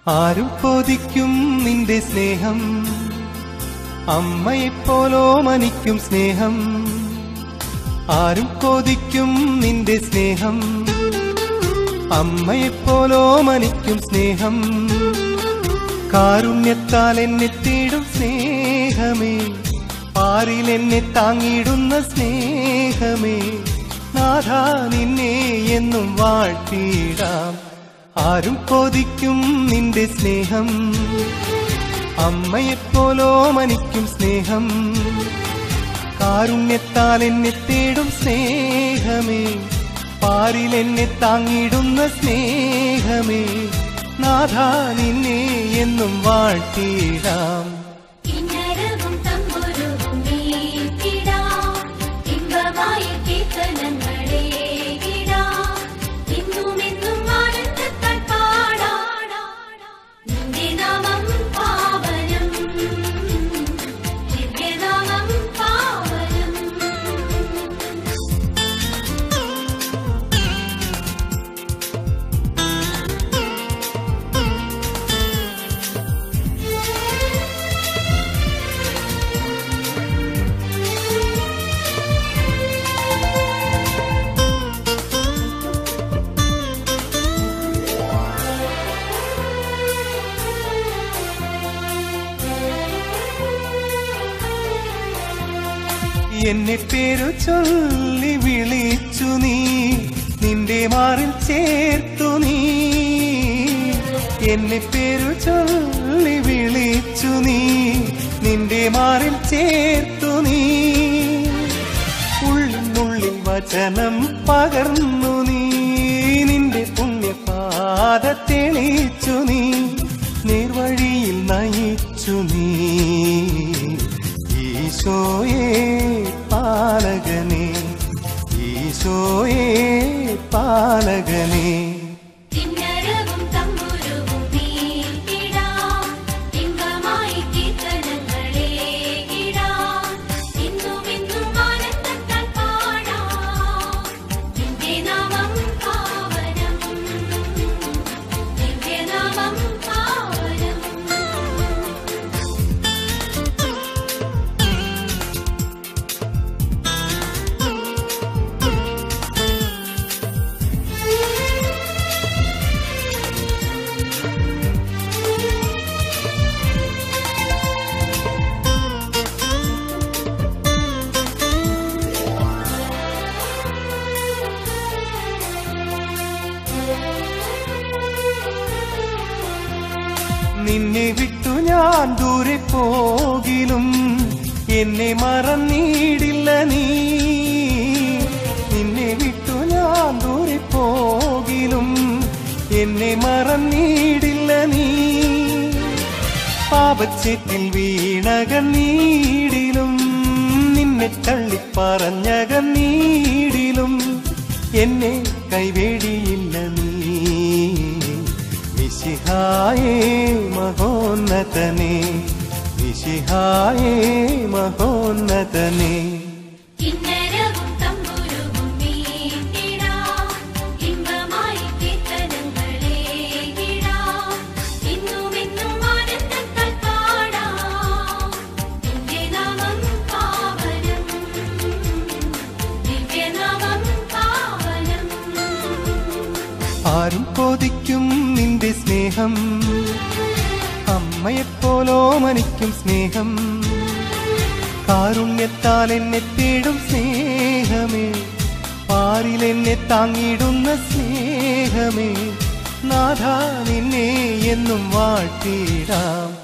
ആരും കൊതിക്കും നിന്റെ സ്നേഹം അമ്മയെപ്പോലോ മനിക്കും സ്നേഹം ആരും കൊതിക്കും നിന്റെ സ്നേഹം അമ്മയെപ്പോലോ മനിക്കും സ്നേഹം കാരുണ്യത്താൽ എന്നെ തേടും സ്നേഹമേ പാരിൽ എന്നെ താങ്ങിയിടുന്ന സ്നേഹമേ നാഥ നിന്നെ എന്നും വാഴ്ത്തിയിടാം ആരും കൊതിക്കും നിന്റെ സ്നേഹം അമ്മയെപ്പോലോ മനിക്കും സ്നേഹം കാരുണ്യത്താൽ എന്നെ തേടും സ്നേഹമേ പാരിൽ എന്നെ താങ്ങിയിടുന്ന സ്നേഹമേ നാഥ നിന്നെ എന്നും വാഴ്ത്തിയിടാം കിന്നരവും തമ്പുരുവും മീട്ടിടാം. ഇമ്പമായ കീർത്തനങ്ങളേകിടാം. ഇന്നുമെന്നും ആനന്ദത്താൽ പാടാം. നിന്റെ നാമം പാവനം. ദിവ്യനാമം പാവനം എന്നെ പേരു ചൊല്ലി വിളിച്ചു നീ നിന്റെ മാറിൽ ചേർത്തു നീ എന്നെ പേരു ചൊല്ലി വിളിച്ചു നീ നിന്റെ മാറിൽ ചേർത്തു നീ ഉള്ളിനുള്ളിൽ വചനം പകർന്നു നീ നിന്റെ പുണ്യപാത തെളിച്ചു നീ നേർവഴിയിൽ നയിച്ചു നീ ഈശോയെ പാലകനെ ഈശോയെ പാലകനെ കിന്നരവും തമ്പുരുവും മീട്ടിടാം. ഇമ്പമായി കീർത്തനങ്ങളേകിടാം. ഇന്നുമെന്നും ആനന്ദത്താൽ പാടാം. നിന്റെ നാമം പാവനം. ദിവ്യനാമം പാവനം നിന്നെ വിട്ടു ഞാൻ ദൂരെ പോകിലും എന്നെ മറന്നിടില്ല നീ നിന്നെ വിട്ടു ഞാൻ ദൂരെ പോകിലും എന്നെ മറന്നിടില്ല നീ പാപച്ചേറ്റിൽ വീണകന്നീടിലും നിന്നെ തള്ളിപ്പറഞ്ഞകന്നീടിലും എന്നെ കൈവേടിയില്ല നീ വിശിഹായേ മഹോന്നതനെ വിശിഹായേ മഹോന്നതനെ കിന്നരവും തമ്പുരുവും മീട്ടിടാം. ഇമ്പമായി കീർത്തനങ്ങളേകിടാം. ഇന്നുമെന്നും ആനന്ദത്താൽ പാടാം. നിന്റെ നാമം പാവനം. ദിവ്യനാമം പാവനം ആരും കൊതിക്കും നിന്റെ സ്നേഹം അമ്മയെപ്പോലോ മനിക്കും സ്നേഹം കാരുണ്യത്താൽ എന്നെ തേടും സ്നേഹമേ പാരിൽ എന്നെ താങ്ങിയിടുന്ന സ്നേഹമേ നാഥ നിന്നെ എന്നും വാഴ്ത്തിയിടാം